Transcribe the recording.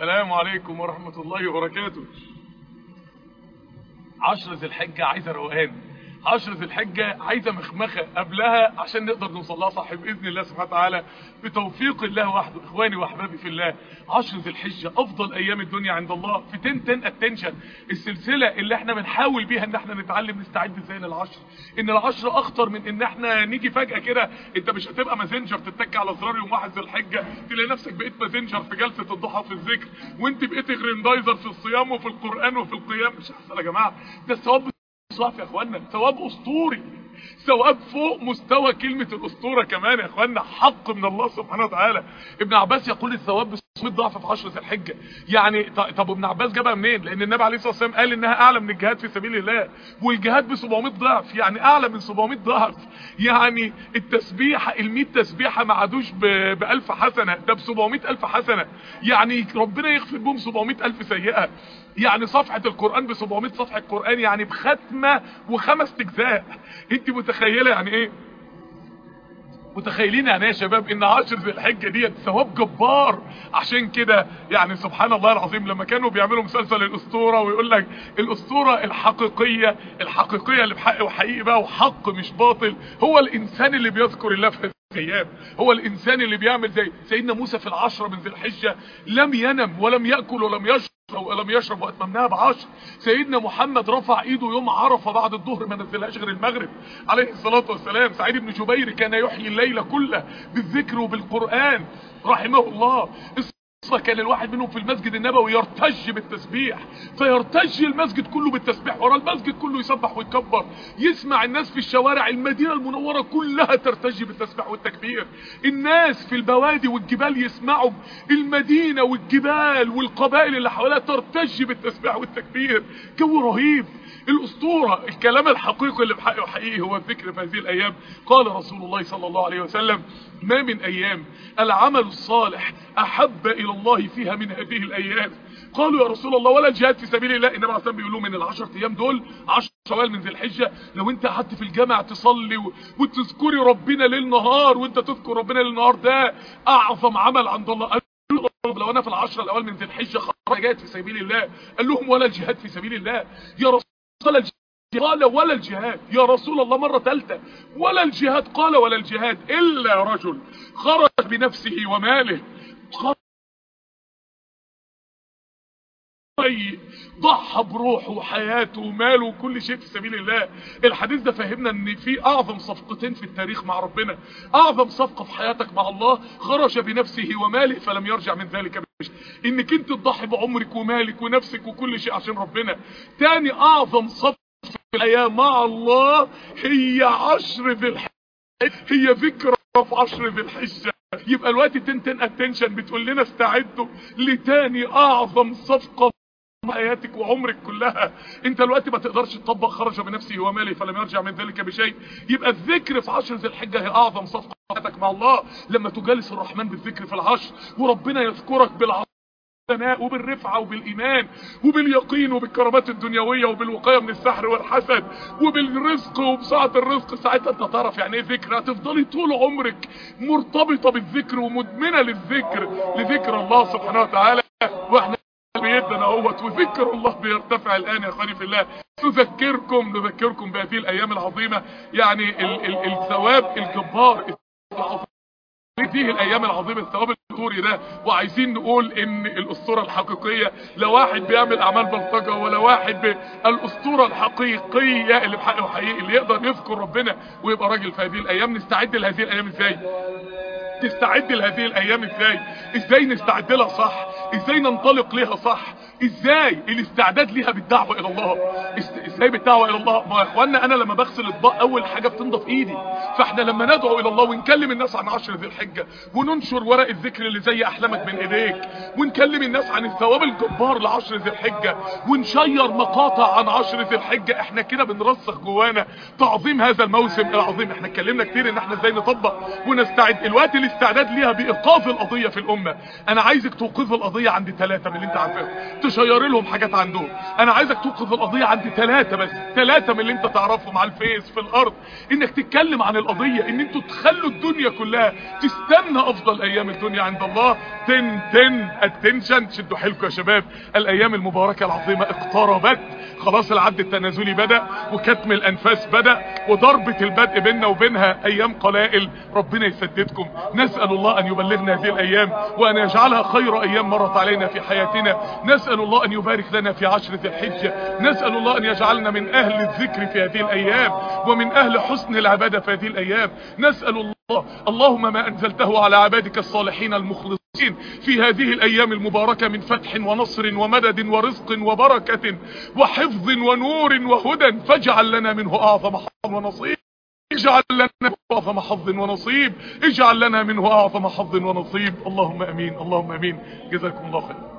السلام عليكم ورحمة الله وبركاته عشر ذي الحجة عايزة روقان عشر ذي الحجة عايزة مخمخة قبلها عشان نقدر نوصل لها صح بإذن الله سبحانه وتعالى بتوفيق الله وحده إخواني وأحبابي في الله عشر ذي الحجة أفضل أيام الدنيا عند الله في تن تن اتنشن السلسلة اللي احنا بنحاول بيها ان احنا نتعلم نستعد ازاي للعشر ان العشر أخطر من ان احنا نيجي فجأة كده انت مش هتبقى مازنجر تتك على زرار يوم واحد ذي الحجة تلاقي نفسك بقيت مازنجر في جلسة الضحى في الذكر وانت بقيت غريندايزر في الصيام وفي القرآن وفي القيام مش هيحصل يا جماعة ده الثواب صعب يا اخوانا ثواب اسطوري ثواب فوق مستوى كلمة الاسطورة كمان يا اخوانا حق من الله سبحانه وتعالى ابن عباس يقول الثواب ب 600 ضعف في 10 ذي الحجة يعني طب ابن عباس جابها منين لان النبي عليه الصلاة والسلام قال انها اعلى من الجهاد في سبيل الله والجهاد ب 700 ضعف يعني اعلى من 700 ضعف يعني التسبيحة ال 100 تسبيحة ما عادوش ب 1000 حسنة ده ب 700 الف حسنة يعني ربنا يغفر بهم 700 الف سيئة يعني صفحة القرآن ب 700 صفحة قرآن يعني بختمة وخمس اجزاء انت متخيلة يعني ايه متخيلين يعني ايه يا شباب ان عشر ذي الحجه ديت ثواب جبار عشان كده يعني سبحان الله العظيم لما كانوا بيعملوا مسلسل الاسطوره ويقول لك الاسطوره الحقيقيه الحقيقيه اللي بحق وحقيقي بقى وحق مش باطل هو الانسان اللي بيذكر الله في الايام هو الانسان اللي بيعمل زي سيدنا موسى في العشرة من ذي الحجه لم ينم ولم ياكل ولم يشرب ولم يشرب واتممناها بعشر سيدنا محمد رفع ايده يوم عرفه بعد الظهر ما نزلهاش غير المغرب عليه الصلاه والسلام سعيد بن جبير كان يحيي الليل كله بالذكر وبالقران رحمه الله كان الواحد منهم في المسجد النبوي يرتج بالتسبيح فيرتج المسجد كله بالتسبيح ورا المسجد كله يسبح ويكبر يسمع الناس في الشوارع المدينة المنورة كلها ترتج بالتسبيح والتكبير الناس في البوادي والجبال يسمعوا المدينة والجبال والقبائل اللي حواليها ترتج بالتسبيح والتكبير جو رهيب الاسطورة الكلام الحقيقي اللي بحقه حقيقي هو الذكر في هذه الايام قال رسول الله صلى الله عليه وسلم ما من ايام العمل الصالح احب الى الله فيها من هذه الايام قالوا يا رسول الله ولا الجهاد في سبيل الله النبي عليه الصلاه بيقول لهم ان العشر ايام دول 10 شوال من ذي الحجه لو انت قعدت في الجامع تصلي و... وتذكري ربنا ليل نهار وانت تذكر ربنا ليل نهار ده اعظم عمل عند الله قال لو انا في العشرة الاوائل من ذي الحجه خرجت في سبيل الله قال لهم ولا الجهاد في سبيل الله يا رسول قال الجهاد قال ولا الجهاد يا رسول الله مرة ثالثة ولا الجهاد قال ولا الجهاد إلا رجل خرج بنفسه وماله خرج ضحى بروحه وحياته وماله وكل شيء في سبيل الله الحديث ده فهمنا ان في اعظم صفقتين في التاريخ مع ربنا اعظم صفقة في حياتك مع الله خرج بنفسه وماله فلم يرجع من ذلك بشيء انك انت تضحي بعمرك ومالك ونفسك وكل شيء عشان ربنا تاني اعظم صفقة في الحياة مع الله هي عشر ذي الحجة هي ذكرى في عشر ذي الحجة يبقى الوقت تنتن اتنشن بتقول لنا استعدوا لتاني اعظم صفقة حياتك وعمرك كلها انت الوقت ما تقدرش تطبق خرج بنفسه وماله فلم يرجع من ذلك بشيء يبقى الذكر في عشر ذي الحجة هي اعظم صفقة حياتك مع الله لما تجالس الرحمن بالذكر في العشر وربنا يذكرك بالعشر وبالرفعة وبالإيمان وباليقين وبالكرامات الدنيوية وبالوقاية من السحر والحسد وبالرزق وبسعة الرزق ساعتها انت تعرف يعني ايه ذكر هتفضلي طول عمرك مرتبطة بالذكر ومدمنة للذكر لذكر الله سبحانه وتعالى واحنا بيدنا اهوت وذكر الله بيرتفع الان يا اخواني في الله نذكركم نذكركم بهذه الايام العظيمة يعني ال ال الثواب الجبار هذه الايام العظيمه الثواب الاسطوري ده وعايزين نقول ان الاسطوره الحقيقيه لا واحد بيعمل اعمال بلطجه ولا واحد ب... الاسطوره الحقيقيه اللي بحقه حقيقي اللي يقدر يذكر ربنا ويبقى راجل في هذه الايام نستعد لهذه الايام ازاي تستعد لهذه الايام ازاي ازاي نستعد لها صح ازاي ننطلق لها صح ازاي الاستعداد ليها بالدعوة الى الله ازاي بالدعوة الى الله ما يا اخوانا انا لما بغسل اطباق اول حاجة بتنضف ايدي فاحنا لما ندعو الى الله ونكلم الناس عن عشر ذي الحجة وننشر ورق الذكر اللي زي احلامك من ايديك ونكلم الناس عن الثواب الجبار لعشر ذي الحجة ونشير مقاطع عن عشر ذي الحجة احنا كده بنرسخ جوانا تعظيم هذا الموسم العظيم احنا اتكلمنا كتير ان احنا ازاي نطبق ونستعد الوقت الاستعداد ليها بايقاف القضية في الامة انا عايزك توقف القضية عند ثلاثة من اللي انت عارفهم تشير لهم حاجات عندهم انا عايزك توقف القضية عند ثلاثة ثلاثة بس ثلاثة من اللي انت تعرفهم على الفيس في الارض انك تتكلم عن القضية ان انتوا تخلوا الدنيا كلها تستنى افضل ايام الدنيا عند الله تن تن التنشن شدوا حيلكم يا شباب الايام المباركة العظيمة اقتربت خلاص العد التنازلي بدأ وكتم الانفاس بدأ وضربة البدء بيننا وبينها ايام قلائل ربنا يسددكم نسأل الله ان يبلغنا هذه الايام وان يجعلها خير ايام مرت علينا في حياتنا نسأل الله ان يبارك لنا في عشرة الحجة نسأل الله ان يجعلنا من اهل الذكر في هذه الايام ومن اهل حسن العبادة في هذه الايام نسأل الله اللهم ما انزلته على عبادك الصالحين المخلصين في هذه الايام المباركة من فتح ونصر ومدد ورزق وبركة وحفظ ونور وهدى فاجعل لنا منه اعظم حظ ونصيب اجعل لنا منه اعظم حظ ونصيب اجعل لنا منه اعظم حظ ونصيب اللهم امين اللهم امين جزاكم الله خير